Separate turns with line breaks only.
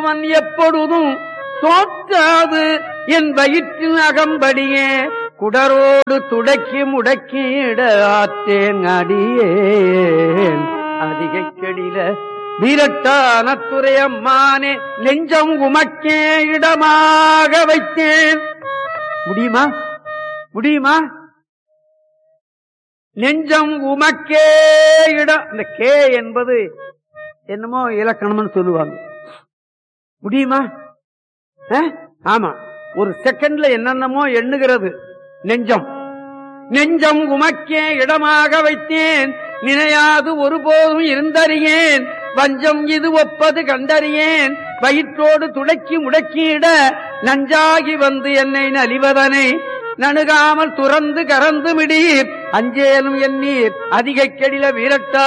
தூற்றுவன் எப்பொழுதும் தோற்றாது என் வயிற்றின் அகம்படியே குடரோடு துடக்கி முடக்கிட ஆற்றேன் அடியேன் அதிகை கெடில வீரட்டான துறையம்மானே நெஞ்சம் உமக்கே இடமாக வைத்தேன் முடியுமா முடியுமா நெஞ்சம் உமக்கே இடம் இந்த கே என்பது என்னமோ இலக்கணம்னு சொல்லுவாங்க முடியுமா அஹ்? ஆமா ஒரு செகண்ட்ல என்னென்னமோ எண்ணுகிறது நெஞ்சம் நெஞ்சம் உமக்கே இடமாக வைத்தேன் நினையாது ஒருபோதும் இருந்தறியேன் வஞ்சம் இது ஒப்பது கண்டறியேன் வயிற்றோடு துடக்கி முடக்கியிட நஞ்சாகி வந்து என்னை நலிவதனை நணுகாமல் துறந்து கறந்து மிடீர் அஞ்சேலும் எண்ணீர் அதிக கெடில வீரட்டா